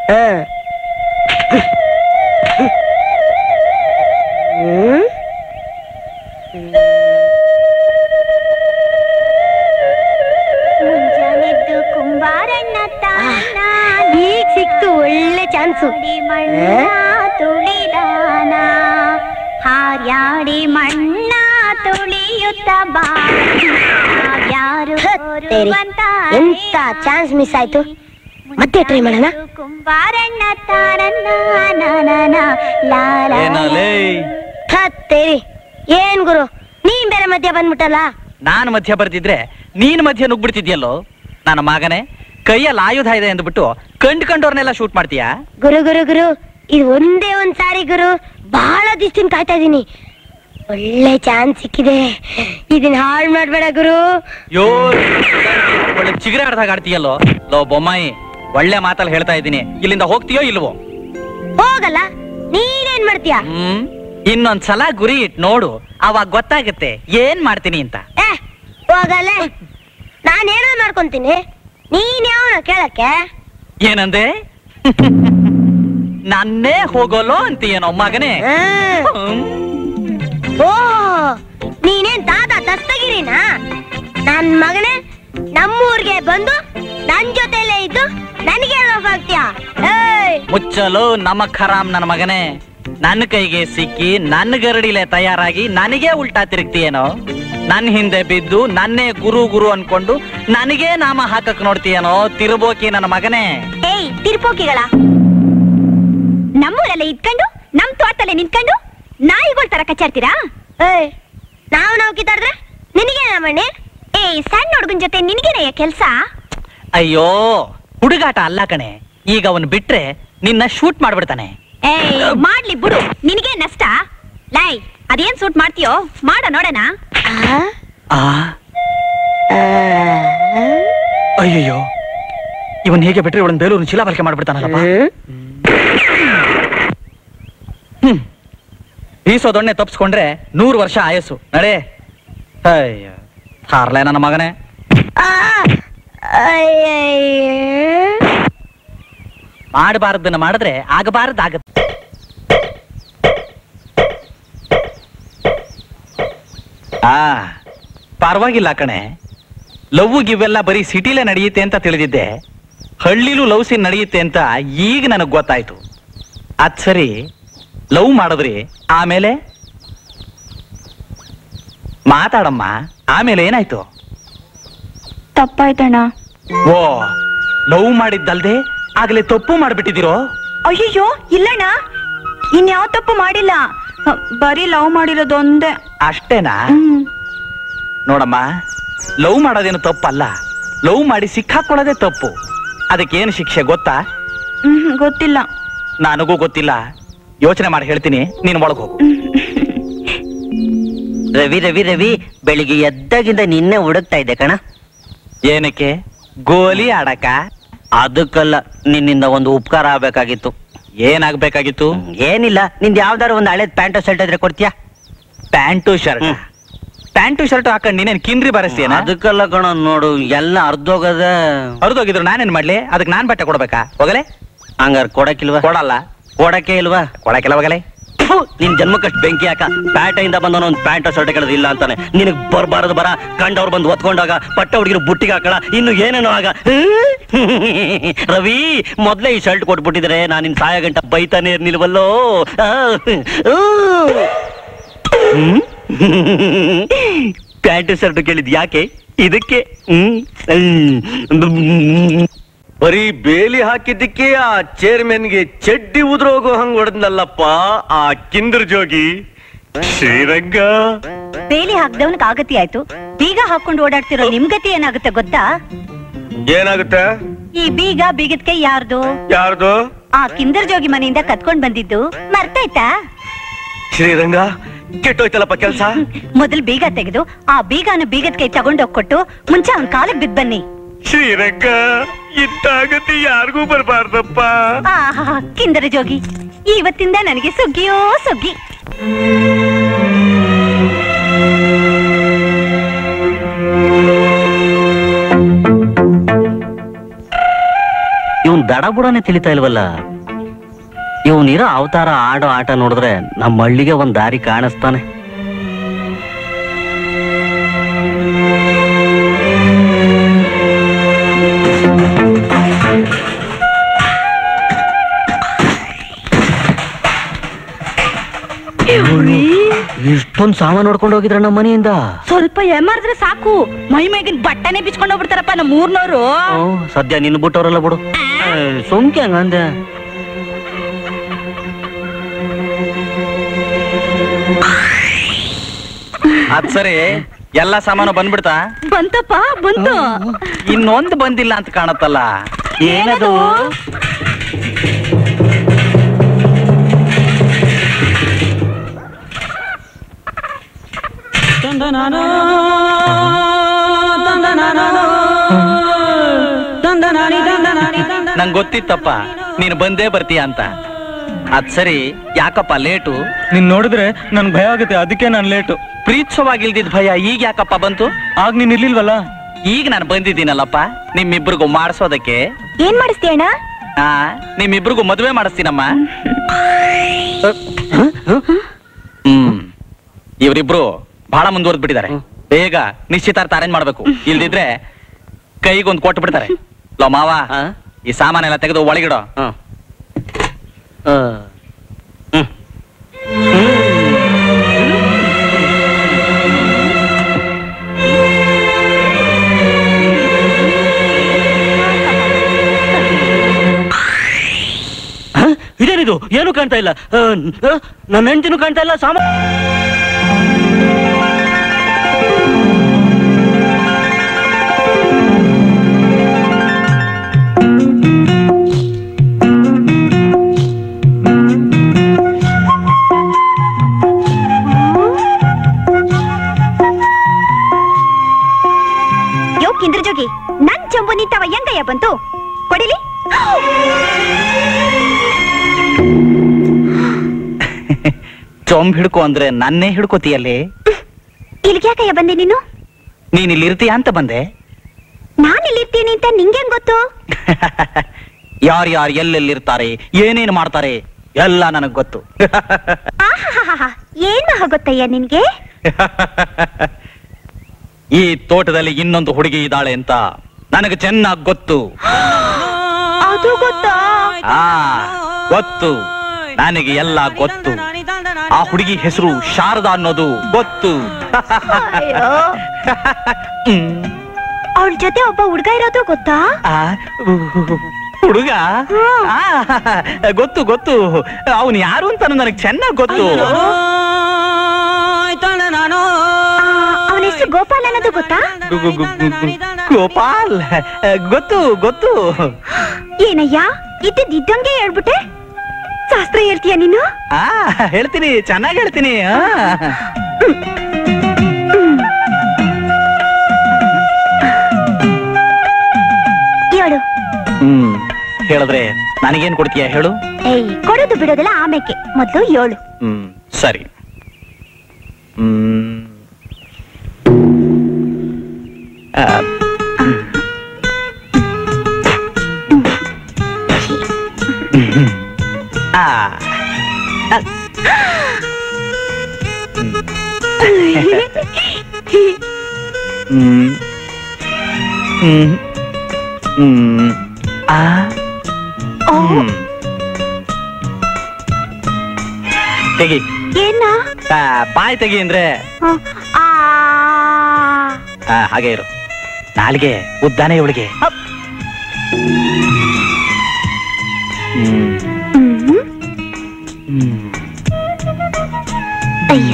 ಹ್ಮ್ ಮುಂಜಾನೆದ್ದು ಕುಂಬಾರಣ್ಣ ತಾನ ಈಗ ಸಿಕ್ತು ಒಳ್ಳೆ ಚಾನ್ಸು ಹಾಡಿ ಮಣ್ಣ ತುಳಿದಾನ ಹಾರ್ಯಾಡಿ ಮಣ್ಣ ತುಳಿಯುತ್ತ ಬಾ ಯಾರು ತೇರಿ ಎಂತ ಚಾನ್ಸ್ ಮಿಸ್ ಆಯ್ತು ಮತ್ತೆ ಟ್ರೈ ಮಾಡೋಣ ಕುಂಬಾರಣ್ಣ ತಾನನ್ನ ನಾನನ ಲಾಲ ಏನಲೇ ತೇರಿ ಏನ್ ಗುರು ನೀನ್ ಬೇರೆ ಮಧ್ಯ ಬಂದ್ಬಿಟ್ಟಲ್ಲ ನಾನು ಮಧ್ಯ ಬರ್ತಿದ್ರೆ ನೀನ್ ಮಧ್ಯ ನುಗ್ಬಿಡ್ತಿದ್ಯಲ್ಲೋ ನನ್ನ ಮಗನೇ ಕೈಯಲ್ಲಿ ಆಯುಧ ಇದೆ ಅಂದ್ಬಿಟ್ಟು ಕಂಡ್ ಕಂಡವ್ರನ್ನೆಲ್ಲ ಶೂಟ್ ಮಾಡ್ತೀಯಾ ಗುರು ಗುರು ಗುರು ಇದು ಒಂದೇ ಒಂದ್ ಸಾರಿ ಗುರು ಬಹಳ ದಿವಸದಿಂದ ಕಾಯ್ತಾ ಇದೀನಿ ಒಳ್ಳೆ ಚಾನ್ಸ್ ಸಿಕ್ಕಿದೆ ಇದನ್ನ ಹಾಳು ಮಾಡ್ಬೇಡ ಗುರು ಯೋ ಒಳ್ಳೆ ಚಿಗರೆ ಆಡ್ದಾಗ ಆಡ್ತೀಯಲ್ಲೋ ಲೋ ಬೊಮ್ಮಾಯಿ ಒಳ್ಳೆ ಮಾತಲ್ಲಿ ಹೇಳ್ತಾ ಇದ್ದೀನಿ ಇಲ್ಲಿಂದ ಹೋಗ್ತೀಯೋ ಇಲ್ವೋ ಹೋಗಲ್ಲ ನೀನೇನ್ ಮಾಡ್ತೀಯ ಹ್ಮ್ ಇನ್ನೊಂದ್ಸಲ ಗುರಿ ಇಟ್ ನೋಡು ಅವಾಗ ಗೊತ್ತಾಗುತ್ತೆ ಏನ್ ಮಾಡ್ತೀನಿ ಅಂತ ಏ ಹೋಗಲ್ಲ ನಾನ್ ಏನೋ ಮಾಡ್ಕೊಂತೀನಿ ನೀನ್ ಯಾವನ ಕೇಳಕ್ಕೆ ಏನಂದೆ ನನ್ನೇ ಹೋಗೋಲೋ ಅಂತೀಯನೋ ಮಗನೇ ಹ್ಮ್. ಹ್ಮ್. ಓ ನೀನೇನ್ ತಾತ ದಸ್ತಗಿರಿನಾ ನನ್ ಮಗನೇ ನಮ್ಮೂರ್ಗೆ ಬಂದು ನನ್ ಜೊತೆಲೇ ಇದ್ದು ನನಗೆ ಆಗ್ತೀಯಾ ಏಯ್ ಮುಚ್ಚಲು ನಮ್ಮ ಖರಾಮ್ ನನ್ನ ಮಗನೇ ನನ್ನ ಕೈಗೆ ಸಿಕ್ಕಿ ನನ್ನ ಗರಡಿಲೆ ತಯಾರಾಗಿ ನನಗೆ ಉಲ್ಟಾ ತಿರುಗ್ತೀಯೇನೋ ನನ್ನ ಹಿಂದೆ ಬಿದ್ದು ನನ್ನೇ ಗುರು ಗುರು ಅನ್ಕೊಂಡು ನನಗೇ ನಾಮ ಹಾಕಕ್ ನೋಡ್ತೀಯೇನೋ ತಿರುಬೋಕಿ ನನ್ನ ಮಗನೇ ಏಯ್ ತಿರುಪೋಕಿಗಳ ನಮ್ಮೂರಲ್ಲೇ ಇದ್ಕೊಂಡು ನಮ್ ತೋಟದಲ್ಲೇ ನಿಂತ್ಕೊಂಡು ನಾಯಿಗಳ ತರ ಕಚ್ಚಾಡ್ತೀರಾ ಏಯ್ ನಾವು ನಾವು ಕಿತ್ತಾಡಿದ್ರೆ ನಿನಗೆ ಮಣ್ಣಿ ಏಯ್ ಸಣ್ಣ ಹುಡುಗನ್ ಜೊತೆ ನಿನಗೇನಯ್ಯ ಕೆಲ್ಸ ಅಯ್ಯೋ ಹುಡುಗಾಟ ಅಲ್ಲ ಕಣೆ ಈಗ ಅವನ್ ಬಿಟ್ರೆ ನಿನ್ನ ಶೂಟ್ ಮಾಡ್ಬಿಡ್ತಾನೆ ಏಯ್ ಮಾಡ್ಲಿ ಬಿಡು ನಿನಗೆ ನಷ್ಟ ಲೈ ಅದೇನ್ ಸೂಟ್ ಮಾಡ್ತೀಯೋ ಮಾಡ ನೋಡೋಣ ಆ ಅಯ್ಯಯ್ಯೋ ಇವನ್ ಹೇಗೆ ಬಿಟ್ರೆ ಇವಳನ್ ಬೇಲೂರು ಶಿಲಾಬಾಲಿಕೆ ಮಾಡ್ಬಿಡ್ತಾನಲ್ಲಪ್ಪ ಹ್ಮ್ ಬೀಸೋದೊಣ್ಣೆ ತಪ್ಪಿಸ್ಕೊಂಡ್ರೆ ನೂರು ವರ್ಷ ಆಯಸ್ಸು ನಡೆ ಅಯ್ಯೋ ಹಾರ್ಲೆ ನನ್ನ ಮಗನೇ ಮಾಡಬಾರದನ್ನ ಮಾಡಿದ್ರೆ ಆಗಬಾರದಾಗತ್ತೆ ಆ ಪರವಾಗಿಲ್ಲ ಕಣೆ ಲವ್ ಇವೆಲ್ಲ ಬರೀ ಸಿಟಿಲೇ ನಡೆಯುತ್ತೆ ಅಂತ ತಿಳಿದಿದ್ದೆ ಹಳ್ಳಿಲೂ ಲವ್ ಸೀನ್ ನಡೆಯುತ್ತೆ ಅಂತ ಈಗ ನನಗೆ ಗೊತ್ತಾಯ್ತು ಅದ್ ಸರಿ ಲವ್ ಮಾಡಿದ್ರಿ ಆಮೇಲೆ ಮಾತಾಡಮ್ಮ ಆಮೇಲೆ ಏನಾಯ್ತು ತಪ್ಪಾಯ್ತಣ್ಣ ಓ ಲವ್ ಮಾಡಿದ್ದಲ್ದೆ ಆಗ್ಲೇ ತಪ್ಪು ಮಾಡ್ಬಿಟ್ಟಿದ್ದೀರೋ ಅಯ್ಯಯ್ಯೋ ಇಲ್ಲಣ್ಣ ಇನ್ಯಾವ ತಪ್ಪು ಮಾಡಿಲ್ಲ ಬರೀ ಲವ್ ಮಾಡಿರೋದು ಒಂದೇ ಅಷ್ಟೇನಾ ನೋಡಮ್ಮ ಲವ್ ಮಾಡೋದೇನು ತಪ್ಪಲ್ಲ ಲವ್ ಮಾಡಿ ಸಿಕ್ಕಾಕೊಳ್ಳೋದೇ ತಪ್ಪು ಅದಕ್ಕೇನು ಶಿಕ್ಷೆ ಗೊತ್ತಾ ಹ್ಮ್ ಗೊತ್ತಿಲ್ಲ ನನಗೂ ಗೊತ್ತಿಲ್ಲ ಯೋಚನೆ ಮಾಡಿ ಹೇಳ್ತೀನಿ ನೀನು ಒಳಗೆ ಹೋಗು ರವಿ ರವಿ ರವಿ ಬೆಳಿಗ್ಗೆ ಎದ್ದಾಗಿಂದ ನಿನ್ನೆ ಹುಡುಕ್ತಾ ಇದ್ದೆ ಕಣ ಏನಕ್ಕೆ ಗೋಲಿ ಆಡಕ ಅದಕ್ಕಲ್ಲ ನಿನ್ನಿಂದ ಒಂದು ಉಪಕಾರ ಆಗ್ಬೇಕಾಗಿತ್ತು ಏನಾಗ್ಬೇಕಾಗಿತ್ತು ಏನಿಲ್ಲ ನಿಂದ್ ಯಾವ್ದಾರು ಒಂದು ಹಳೇದ್ ಪ್ಯಾಂಟ್ ಶರ್ಟ್ ಇದ್ರೆ ಕೊಡ್ತೀಯಾ ಪ್ಯಾಂಟು ಶರ್ಟ್ ಹ್ಮ್. ಪ್ಯಾಂಟು ಶರ್ಟ್ ಹಾಕೊಂಡ್ ನೀನೇನ್ ಕಿನ್ರಿ ಬರಸ್ತೀಯನ ಅದಕ್ಕಲ್ಲ ಕಣ ನೋಡು ಎಲ್ಲ ಅರ್ಧೋಗದ ಹರಿದೋಗಿದ್ರು ನಾನೇನ್ ಮಾಡ್ಲಿ ಅದಕ್ಕೆ ನಾನ್ ಬಟ್ಟೆ ಕೊಡ್ಬೇಕಾ ಹೋಗಲೆ ಹಂಗಾರ ಕೊಡಕ್ಕಿಲ್ವಾ ಕೊಡಲ್ಲ ಕೊಡಕ್ಕೆ ಇಲ್ವಾ ಕೊಡಕ್ಕೆಲ್ಲ ಹೋಗಲೆ ಫು, ನಿನ್ ಜನ್ಮಕ್ಕಷ್ಟು ಬೆಂಕಿ ಹಾಕ ಪ್ಯಾಟೆಯಿಂದ ಬಂದವನು ಒಂದು ಪ್ಯಾಂಟ್ ಶರ್ಟ್ ಕೇಳೋದು ಇಲ್ಲ ಅಂತಾನೆ ನಿನಗ್ ಬರ್ಬಾರದು ಬರ ಕಂಡವ್ರು ಬಂದು ಒತ್ಕೊಂಡಾಗ ಪಟ್ಟ ಹುಡುಗಿರು ಬುಟ್ಟಿಗೆ ಹಾಕಳ ಇನ್ನು ಏನೇನೋ ಆಗ ರವಿ ಮೊದ್ಲೇ ಈ ಶರ್ಟ್ ಕೊಟ್ಬಿಟ್ಟಿದ್ರೆ ನಾನು ನಿನ್ ಸಾಯ ಗಂಟ ಬೈತಾನೆ ಇರ್ನಿಲ್ವಲ್ಲೋ ಆ, ಊ. ಹ್ಮ್? ಪ್ಯಾಂಟ್ ಶರ್ಟ್ ಕೇಳಿದ್ ಯಾಕೆ ಇದಕ್ಕೆ ಹ್ಮ್ ಹ್ಮ್. ಬರೀ ಬೇಲಿ ಹಾಕಿದ್ದಕ್ಕೆ ಆ ಚೇರ್ಮನ್ಗೆ ಚಡ್ಡಿ ಉದ್ರೋಗೋ ಹಂಗ್ ಹೊಡೆದ್ನಲ್ಲಪ್ಪ ಆ ಕಿಂದರ್ ಜೋಗಿ ಶ್ರೀರಂಗ ಬೇಲಿ ಹಾಕ್ದವನಿಗೆ ಆಗತಿ ಆಯ್ತು ಬೀಗ ಹಾಕೊಂಡು ಓಡಾಡ್ತಿರೋ ನಿಮ್ ಗತಿ ಏನಾಗುತ್ತೆ ಗೊತ್ತಾ ಏನಾಗುತ್ತೆ ಈ ಬೀಗ ಬೀಗದ ಕೈ ಯಾರ್ದು ಯಾರ್ದು ಆ ಕಿಂದರ್ ಜೋಗಿ ಮನೆಯಿಂದ ಕತ್ಕೊಂಡ್ ಬಂದಿದ್ದು ಮರ್ತಾಯ್ತಾ ಶ್ರೀರಂಗ ಕೆಟ್ಟೋಯ್ತಲ್ಲಪ್ಪ ಕೆಲ್ಸ ಮೊದಲ್ ಬೀಗ ತೆಗೆದು ಆ ಬೀಗನ ಬೀಗದ ಕೈ ತಗೊಂಡೋಗ್ಕೊಟ್ಟು ಮುಂಚೆ ಅವನ್ ಕಾಲಿಗೆ ಬಿದ್ ಬನ್ನಿ ಶ್ರೀರಂಗ ಇಂತಾಗತಿ ಯಾರಿಗೂ ಬರಬಾರ್ದಪ್ಪ ಆಹಾ ಕಿಂದರ ಜೋಗಿ ಇವತ್ತಿಂದ ನನಗೆ ಸುಗ್ಗಿಯೋ ಸುಗ್ಗಿ ಇವನ್ ದಡ ಬುಡನೆ ತಿಳಿತಾ ಇಲ್ವಲ್ಲ ಇವನಿರೋ ಅವತಾರ ಆಡೋ ಆಟ ನೋಡಿದ್ರೆ ನಮ್ಮ ಹಳ್ಳಿಗೆ ಒಂದ್ ದಾರಿ ಕಾಣಿಸ್ತಾನೆ ಇಷ್ಟೊಂದ್ ಸಾಮಾನ್ ನೋಡ್ಕೊಂಡು ಹೋಗಿದ್ರ ನಮ್ಮ ಮನೆಯಿಂದ ಸ್ವಲ್ಪ ಎಮರ್ದ್ರೆ ಸಾಕು ಮೈ ಮೇಗಿನ ಬಟ್ಟನೆ ಬಿಚ್ಕೊಂಡು ಹೋಗ್ಬಿಡ್ತಾರಪ್ಪ ನಮ್ಮ ಊರ್ನವ್ರು ಹ್ಮ್, ಸದ್ಯ ನಿನ್ನ ಬಿಟ್ಟವ್ರಲ್ಲ ಬಿಡು ಸುಮ್ಕೆ ಹಂಗಂದೆ ಅದ್ ಸರಿ ಎಲ್ಲ ಸಾಮಾನು ಬಂದ್ಬಿಡ್ತಾ ಬಂತಪ್ಪ ಬಂತು ಇನ್ನೊಂದು ಬಂದಿಲ್ಲ ಅಂತ ಕಾಣತ್ತಲ್ಲ ಏನದು ನಂಗೆ ಗೊತ್ತಿತ್ತಪ್ಪ ನೀನು ಬಂದೇ ಬರ್ತೀಯ ಅಂತ ಅದ್ ಸರಿ ಯಾಕಪ್ಪ ಲೇಟು ನೀನ್ ನೋಡಿದ್ರೆ ನನ್ ಭಯ ಆಗುತ್ತೆ ಅದಕ್ಕೆ ನಾನ್ ಲೇಟು ಪ್ರೀತ್ಸವಾಗಿಲ್ದಿದ್ ಭಯ ಈಗ ಯಾಕಪ್ಪ ಬಂತು ಆಗ ನೀನ್ ಇರ್ಲಿಲ್ವಲ್ಲ ಈಗ ನಾನು ಬಂದಿದ್ದೀನಲ್ಲಪ್ಪ ನಿಮ್ಮಿಬ್ರಿಗೂ ಮಾಡಿಸೋದಕ್ಕೆ ಏನ್ ಮಾಡಿಸ್ತೀಯ ಅಣ್ಣ ಆ ನಿಮ್ಮಿಬ್ರಿಗೂ ಮದುವೆ ಮಾಡಿಸ್ತೀನಮ್ಮ ಹ್ಮ್ ಇವರಿಬ್ರು ಬಹಳ ಮುಂದುವರೆದ್ ಬಿಟ್ಟಿದ್ದಾರೆ ಬೇಗ ನಿಶ್ಚಿತಾರ್ಥ ಅರೇಂಜ್ ಮಾಡ್ಬೇಕು ಇಲ್ದಿದ್ರೆ ಕೈಗೊಂದು ಕೊಟ್ಟು ಬಿಡ್ತಾರೆ ಲೋ ಮಾವ ಆ? ಈ ಸಾಮಾನೆಲ್ಲ ತೆಗೆದು ಒಳಗಿಡೋ ಹ. ಆ. ಹ್ಮ್. ಹ? ಇದೇನಿದು ಏನು ಕಾಣ್ತಾ ಇಲ್ಲ ಆ, ಆ, ನನ್ನ ಹೆಂಡತಿನೂ ಕಾಣ್ತಾ ಇಲ್ಲ ಸಾಮ ಯೋ ಕಿಂದ್ರ ಜೋಗಿ ನನ್ ಚಂಬು ನಿಂತವ ಹೆಂಗಯ್ಯ ಬಂತು ಕೊಡಿಲಿ ಚೊಂಬ್ ಹಿಡ್ಕೊ ಅಂದ್ರೆ ನನ್ನೇ ಹಿಡ್ಕೋತೀಯಲ್ಲಿ ಇಲ್ಲಿಗೆ ಯಾಕಯ್ಯ ಬಂದೆ ನೀನು ನೀನ್ ಇಲ್ಲಿ ಇರ್ತೀಯ ಅಂತ ಬಂದೆ ನಾನ್ ಇಲ್ಲಿರ್ತೀನಿ ಅಂತ ನಿಂಗೇನ್ ಗೊತ್ತು ಯಾರು ಯಾರು ಎಲ್ಲೆಲ್ಲಿರ್ತಾರೆ ಏನೇನು ಮಾಡ್ತಾರೆ ಎಲ್ಲ ನನಗ್ ಗೊತ್ತು ಆಹಾಹಾಹಾ, ಏನ್ ಮಹ ಗೊತ್ತಯ್ಯ ನಿನ್ಗೆ ಈ ತೋಟದಲ್ಲಿ ಇನ್ನೊಂದು ಹುಡುಗಿ ಇದ್ದಾಳೆ ಅಂತ ನನಗೆ ಚೆನ್ನಾಗ್ ಗೊತ್ತು ಅದು ಗೊತ್ತಾ ಆ ಗೊತ್ತು ನನಗೆ ಎಲ್ಲ ಗೊತ್ತು ಆ ಹುಡುಗಿ ಹೆಸರು ಶಾರದಾ ಅನ್ನೋದು ಗೊತ್ತು ಹ್ಮ್. ಅವಳ ಜೊತೆ ಒಬ್ಬ ಹುಡ್ಗ ಇರೋದು ಗೊತ್ತಾ ಆ, ಹುಡುಗ ಆ, ಗೊತ್ತು ಗೊತ್ತು ಅವನು ಯಾರು ಅಂತ ನನಗೆ ಚೆನ್ನಾಗ್ ಗೊತ್ತು ಅವನ ಹೆಸರು ಗೋಪಾಲ್ ಅನ್ನೋದು ಗೊತ್ತಾ ಗು- ಗು- ಗು- ಗು- ಗು- ಗೋಪಾಲ್ ಗೊತ್ತು ಗೊತ್ತು ಏನಯ್ಯ ಇದ್ದಿದ್ದಂಗೆ ಹೇಳ್ಬಿಟ್ಟೆ ಶಾಸ್ತ್ರ ಹೇಳ್ತೀಯ ನೀನು ಆ ಹೇಳ್ತೀನಿ ಚೆನ್ನಾಗಿ ಹೇಳ್ತೀನಿ ಆ. ಹೇಳು ಹ್ಮ್ ಹೇಳಿದ್ರೆ ನನಗೇನ್ ಕೊಡ್ತೀಯ ಹೇಳು ಏಯ್ ಕೊಡೋದು ಬಿಡೋದಲ್ಲ ಆಮೇಕೆ ಮೊದ್ಲು ಏಳು ಹ್ಮ್ ಸರಿ ಹ್ಮ್ ಆ, ಆ. ಹ್ಮ್ ಹ್ಮ್ ಹ್ಮ್ ಆ ಹ್ಮ್ ತೆಗಿ ಏನ ಆ, ಬಾಯ್ ತೆಗಿ ಅಂದ್ರೆ ಆ ಆ, ಹಾಗೆ ಇರು ನಾಲ್ಗೆ ಉದ್ದಾನೆ ಇವಳಿಗೆ ಹ್ಮ್ ಹ್ಮ್. ಹ್ಮ್ ಅಯ್ಯ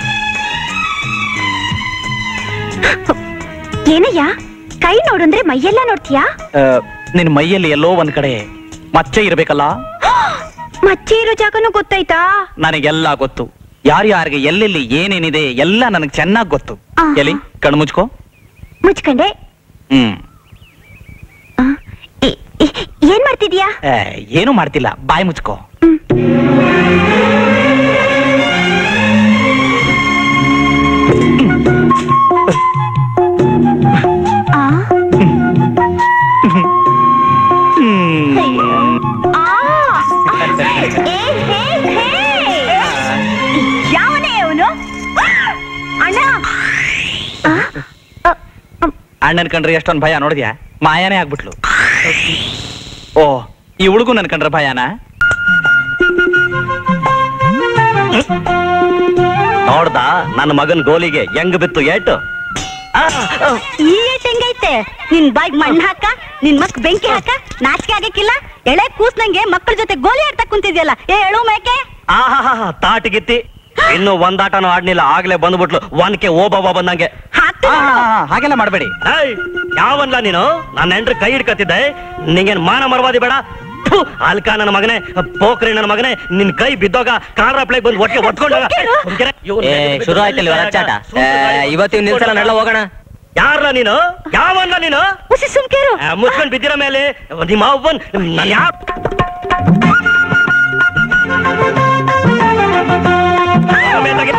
ಏನಯ್ಯ ಕೈ ನೋಡಂದ್ರೆ ಮೈಯೆಲ್ಲ ನೋಡ್ತೀಯಾ ಆ, ನಿನ್ ಮೈಯಲ್ಲಿ ಎಲ್ಲೋ ಒಂದ್ ಕಡೆ ಮಚ್ಚೆ ಇರ್ಬೇಕಲ್ಲ ಮಚ್ಚೆ ಇರೋ ಜಾಗನೂ ಗೊತ್ತಾಯ್ತಾ ನನಗೆಲ್ಲ ಗೊತ್ತು ಯಾರ್ಯಾರಿಗೆ ಎಲ್ಲೆಲ್ಲಿ ಏನೇನಿದೆ ಎಲ್ಲ ನನಗೆ ಚೆನ್ನಾಗ್ ಗೊತ್ತು ಆಹಾ. ಎಲ್ಲಿ ಕಣ್ಣು ಮುಚ್ಕೋ ಮುಚ್ಕೊಂಡೆ ಹ್ಮ್ ಆ, ಇ- ಇ- ಏನ್ ಮಾಡ್ತಿದ್ಯಾ ಆ, ಏನು ಮಾಡ್ತಿಲ್ಲ ಬಾಯಿ ಮುಚ್ಕೋ ಆ ಹ್ಮ್. ಅಯ್ಯೋ. ಯಾವನೇ ಅವನು ಅಣ್ಣ ಅಣ್ಣನ್ ಕಂಡ್ರೆ ಎಷ್ಟೊಂದ್ ಭಯ ನೋಡಿದ್ಯಾ ಮಾಯಾನೇ ಆಗ್ಬಿಟ್ಲು ಓ ಈ ಹುಡುಗು ನನ್ ಕಂಡ್ರೆ ಭಯನಾ ನೋಡ್ದ ನನ್ನ ಮಗನ್ ಗೋಲಿಗೆ ಹೆಂಗ್ ಬಿತ್ತು ಏಟು ಆ, ಆ, ಈ ಏಟ್ ಹೆಂಗೈತೆ ನಿನ್ ಬಾಯ್ಗ್ ಮಣ್ಣ್ ಹಾಕ ನಿನ್ ಮಕ್ ಬೆಂಕಿ ಹಾಕ ನಾಚಿಕೆ ಆಗಕ್ಕಿಲ್ಲ ಎಳೆ ಕೂಸ್ನಂಗೆ ಮಕ್ಕಳ ಜೊತೆ ಗೋಲಿ ಆಡ್ತಾ ಕುಂತಿದ್ಯಲ್ಲ ಏ ಎಳು ಮೇಕೆ ಆಹಾಹಾ, ತಾಟಿಗಿತ್ತಿ ಇನ್ನು ಒಂದಾಟನೂ ಆಡ್ನಿಲ್ಲ ಆಗ್ಲೇ ಬಂದ್ಬಿಟ್ಲು ಒನ್ಕೆ ಓಬವ್ವ ಬಂದಂಗೆ ಹಾಕ್ತೀನಿ ಆ, ನೋಡು. ಹಾಗೆಲ್ಲ ಮಾಡಬೇಡಿ ಏಯ್, ಯಾವನ್ಲ ನೀನು ನನ್ನ ಹೆಂಡ್ರ ಕೈ ಹಿಡ್ಕತ್ತಿದ್ದೆ ನಿಂಗೇನ್ ಮಾನ ಮರವಾದಿ ಬೇಡ ಥು, ಅಲ್ಕ ನನ್ನ ಮಗನೇ ಪೋಖ್ರಿ ನನ್ನ ಮಗನೇ ನಿನ್ ಕೈ ಬಿದ್ದೋಗ ಕಾರ್ ಪ್ಲೇಗ್ ಬಂದು ಒಟ್ಟಿಗೆ ಒಟ್ಕೊಂಡೋಗ ಏ ಶುರು ಆಯ್ತಲ್ಲ ಇವಾಗ ಅಚ್ಚಾಟ ಇವತ್ತು ನಿಲ್ಸಲ್ಲ ನಡ್ಲ ಹೋಗೋಣ ಯಾರ್ಲ ನೀನು ಯಾವನ್ಲ ನೀನು ಉಸಿ ಸುಮ್ಕಿರು ಆ, ಮುಚ್ಕೊಂಡ್ ಬಿದ್ದಿರ ಮೇಲೆ ನಿಮ್ಮ ಅವ್ವನ್ ನನ್ ಯಾ ಆಮೇಲಾಗೆ-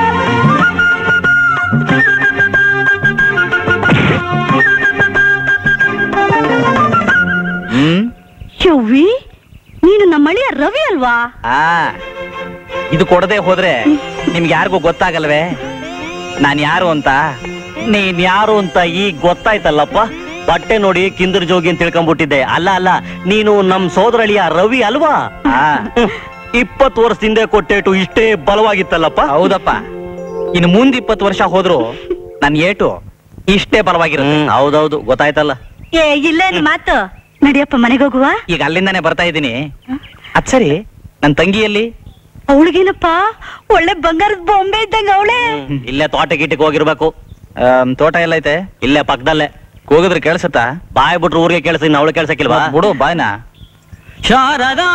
ಹ್ಮ್ ಯವ್ವಿ ನೀನು ನಮ್ಮಳಿಯ ರವಿ ಅಲ್ವಾ ಆ ಇದು ಕೊಡದೆ ಹೋದ್ರೆ ನಿಮ್ಗೆ ಯಾರಿಗೂ ಗೊತ್ತಾಗಲ್ವೇ ನಾನ್ ಯಾರು ಅಂತ ನೀನ್ ಯಾರು ಅಂತ ಈಗ ಗೊತ್ತಾಯ್ತಲ್ಲಪ್ಪ ಬಟ್ಟೆ ನೋಡಿ ಕಿಂದರ್ ಜೋಗಿ ಅಂತ ತಿಳ್ಕೊಂಡ್ಬಿಟ್ಟಿದ್ದೆ ಅಲ್ಲ ಅಲ್ಲ ನೀನು ನಮ್ ಸೋದರಳಿಯ ರವಿ ಅಲ್ವಾ ಆ ಇಪ್ಪತ್ತು ವರ್ಷದಿಂದ ಕೊಟ್ಟೇಟು ಇಷ್ಟೇ ಬಲವಾಗಿತ್ತಲ್ಲಪ್ಪ ಹೌದಪ್ಪ ಇನ್ನು ಮುಂದ್ ಇಪ್ಪತ್ತು ವರ್ಷ ಹೋದ್ರು ನನ್ ಏಟು ಇಷ್ಟೇ ಬಲವಾಗಿರುತ್ತೆ ಹ್ಮ್ ಹೌದೌದು ಗೊತ್ತಾಯ್ತಲ್ಲ ಏ ಇಲ್ಲೇನ್ ಮಾತು ನಡಿಯಪ್ಪ ಮನೆಗೆ ಹೋಗುವ ಈಗ ಅಲ್ಲಿಂದಾನೆ ಬರ್ತಾ ಇದ್ದೀನಿ ಅದ್ ಸರಿ ನನ್ ತಂಗಿಯಲ್ಲಿ ಅವಳಿಗೇನಪ್ಪ ಒಳ್ಳೆ ಬಂಗಾರದ ಬೊಂಬೆ ಇದ್ದಂಗ ಅವಳೆ ಹ್ಮ್, ಇಲ್ಲೇ ತೋಟ ಗೀಟಕ್ಕೆ ಹೋಗಿರ್ಬೇಕು ಆಮ್, ತೋಟ ಎಲ್ಲ ಐತೆ ಇಲ್ಲೇ ಪಕ್ಕದಲ್ಲೇ ಹೋಗಿದ್ರೆ ಕೇಳಿಸುತ್ತಾ ಬಾಯ್ ಬಿಟ್ರು ಊರಿಗೆ ಕೇಳಿಸಿ ಇನ್ನು ಅವಳು ಕೇಳ್ಸಕ್ಕಿಲ್ವಾ ಬಿಡು ಬಾಯ್ನ ಶಾರದಾ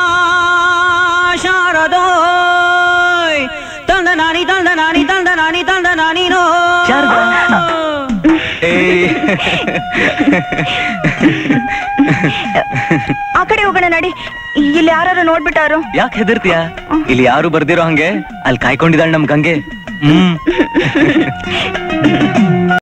ಶಾರದೋ ತಂದ ನಾನಿ ತಂದ ನಾನಿ ತಂದ ನಾನಿ ತಂದ ನಾನಿನೋ ಆ ಕಡೆ ಹೋಗೋಣ ನಡಿ ಇಲ್ಲಿ ಯಾರು ನೋಡ್ಬಿಟ್ಟಾರು ಯಾಕೆ ಹೆದರ್ತೀಯ ಇಲ್ಲಿ ಯಾರು ಬರ್ದಿರೋ ಹಂಗೆ ಅಲ್ಲಿ ಕಾಯ್ಕೊಂಡಿದ್ದಾಳೆ ನಮ್ ಗಂಗೆ ಹ್ಮ್